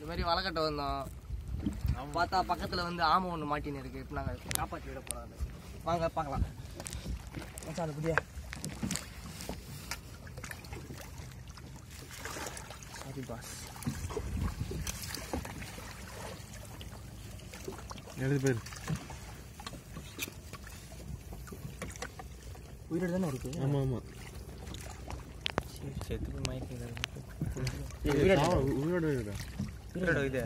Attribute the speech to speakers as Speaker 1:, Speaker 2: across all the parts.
Speaker 1: மாதிரி வளக்கட்ட வந்தோம் பார்த்தா பக்கத்துல வந்து ஆமை ஒன்று மாட்டின்னு இருக்கு இப்போ நாங்கள் காப்பாற்றி விட போகிறோம் வாங்க பார்க்கலாம் மச்சான் அது புதிய சாரி பாஸ்
Speaker 2: எடுத்து போயிரு
Speaker 1: உயிரோடு தானே இருக்கு
Speaker 2: ஆமா ஆமா
Speaker 3: செத்து போய் மயக்கம்
Speaker 2: சாவ- உயிரோட இருக்கா
Speaker 3: உயிரோட இது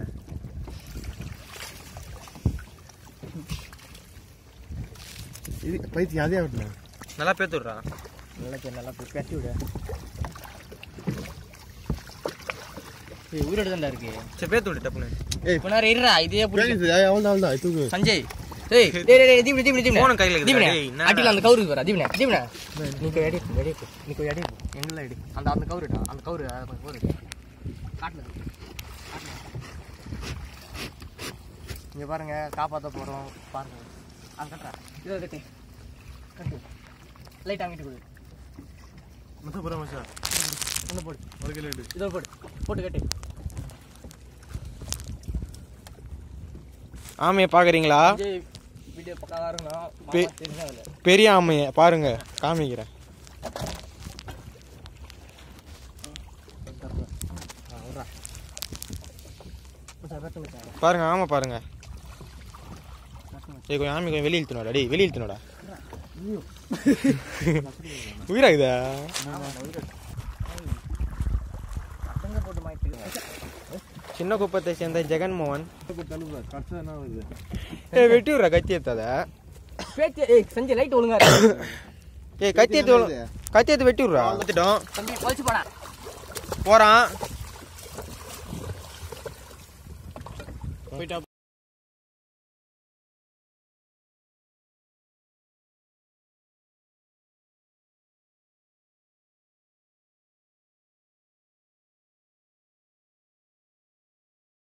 Speaker 2: இது பைத்தி அதே விட்டுனா
Speaker 3: நல்லா பேத்து விட்றா
Speaker 1: நல்லா சரி நல்லா போய் கட்டி விடு ஏய் உயிரோடு தான்டா இருக்கு
Speaker 3: சரி பேத்து விடு டப்புன்னு
Speaker 2: ஏய்
Speaker 1: இப்போ நேரம் இருடா இதே பிடிச்சி
Speaker 2: அவள் தான் தான் தூக்கு
Speaker 1: சஞ்சய் டேய் டேய் டேய் டேய் தீபனே தீபனே தீபனே
Speaker 3: போன கையில இருக்குடா,
Speaker 1: தீபனே
Speaker 3: டேய், என்னடா?
Speaker 1: அடில அந்த கவுருக்கு வர தீபனே தீபனே நீ போய் அடி அடி போ நீ போய் அடி போ எங்கல அடி அந்த அந்த கவுருடா அந்த கவுரு அத போய் போடு காட்டுல இருக்கு. காட்டுல. இங்க பாருங்க காப்பாத்த போறோம் பாருங்க அது கட்டுறா இதோ கட்டு கட்டு லைட் அங்கிட்டு கொடு
Speaker 2: மச்சா போற மச்சா
Speaker 1: ஒன்று போடு
Speaker 2: ஒரு கிலோ எடு
Speaker 1: இதோ போடு போட்டு கட்டு
Speaker 3: ஆமையை பார்க்குறீங்களா
Speaker 1: விஜய் வீடியோ பக்காவா இருக்கணும்
Speaker 3: பே-
Speaker 1: மாமா தெரிஞ்சா அதில்
Speaker 3: பெரிய ஆமையை பாருங்க காமிக்கிறேன் பாருங்க ஆமை பாருங்க ஏய் கொஞ்சம் ஆமை கொஞ்சம் வெளியே இழுத்துனோடா டேய் வெளியே இழுத்துனோடா உயிரா இதா
Speaker 1: போட்டு மாட்டி
Speaker 3: சின்ன குப்பத்தை சேர்ந்த ஜெகன்மோகன்
Speaker 2: தள்ளுப்பா கடைசி என்ன வருது
Speaker 3: ஏய் வெட்டி விட்றா கத்தி எடுத்தாத
Speaker 1: பேச்சு ஏய் சஞ்சய் லைட் ஒழுங்கா இருக்கு.
Speaker 3: ஏய் கத்தி எடுத்து ஒழு- கத்தி எடுத்து வெட்டி விட்றா வந்துட்டோம்
Speaker 1: தம்பி பழிச்சு போடா
Speaker 3: போறான் போயிட்டா